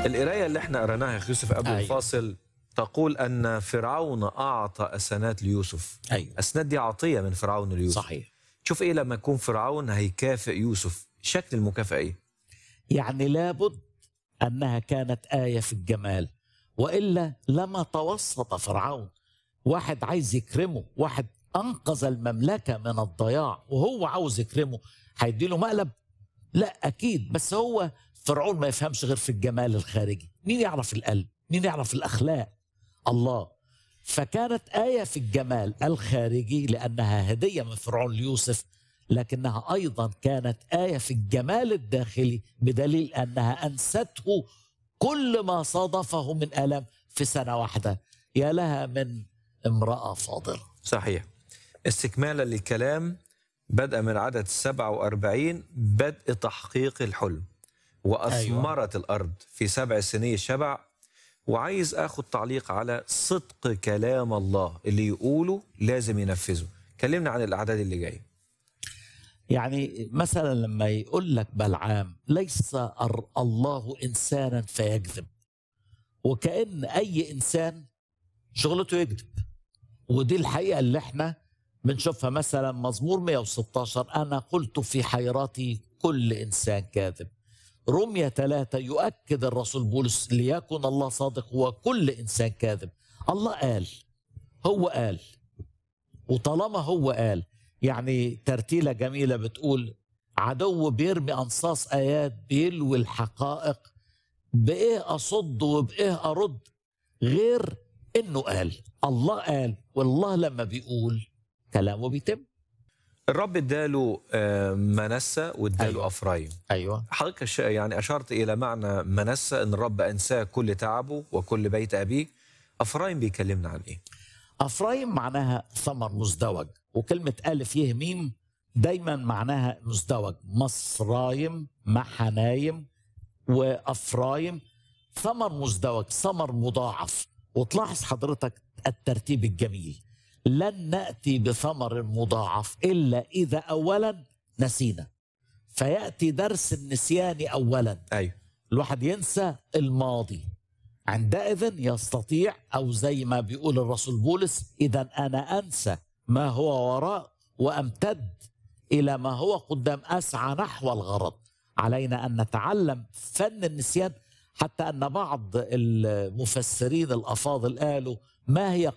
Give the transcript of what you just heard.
القرايه اللي احنا قريناها يا أخي يوسف قبل أيوة. الفاصل تقول ان فرعون اعطى اسنات ليوسف ايوه اسنات دي عطيه من فرعون ليوسف صحيح شوف ايه لما يكون فرعون هيكافئ يوسف شكل المكافاه ايه يعني لابد انها كانت ايه في الجمال والا لما توسط فرعون واحد عايز يكرمه واحد انقذ المملكه من الضياع وهو عاوز يكرمه هيديله مقلب لا اكيد بس هو فرعون ما يفهمش غير في الجمال الخارجي مين يعرف القلب مين يعرف الاخلاق الله فكانت ايه في الجمال الخارجي لانها هديه من فرعون ليوسف لكنها ايضا كانت ايه في الجمال الداخلي بدليل انها انسته كل ما صادفه من الم في سنه واحده يا لها من امراه فاضله صحيح استكمالا للكلام بدأ من عدد 47 بدء تحقيق الحلم وأثمرت أيوة. الأرض في سبع سنين شبع وعايز أخذ تعليق على صدق كلام الله اللي يقوله لازم ينفذه كلمنا عن الأعداد اللي جاية يعني مثلا لما يقول لك بلعام ليس أر- الله انسانا فيكذب وكأن اي انسان شغلته يكذب ودي الحقيقه اللي احنا بنشوفها مثلا مزمور 116 انا قلت في حيرتي كل انسان كاذب رمية ثلاثة يؤكد الرسول بولس ليكن الله صادق وكل إنسان كاذب الله قال هو قال وطالما هو قال يعني ترتيلة جميلة بتقول عدو بيرمي أنصاص آيات بيلوي الحقائق بإيه أصد وبإيه أرد غير إنه قال الله قال والله لما بيقول كلامه بيتم الرب اداله آه، منسى واداله أيوة. أفرايم أيوة حضرتك ش- يعني أشرت إلى معنى منسى أن الرب أنساه كل تعبه وكل بيت أبيه أفرايم بيكلمنا عن إيه؟ أفرايم معناها ثمر مزدوج وكلمة ألف يه ميم دايما معناها مزدوج مصرايم محنايم وأفرايم ثمر مزدوج ثمر مضاعف وتلاحظ حضرتك الترتيب الجميل لن نأتي بثمر مضاعف إلا إذا أولا نسينا فيأتي درس النسيان أولا أيوه الواحد ينسى الماضي عندئذ يستطيع او زي ما بيقول الرسول بولس اذا انا انسى ما هو وراء وامتد الى ما هو قدام اسعى نحو الغرض علينا ان نتعلم فن النسيان حتى ان بعض المفسرين الافاضل قالوا ما هي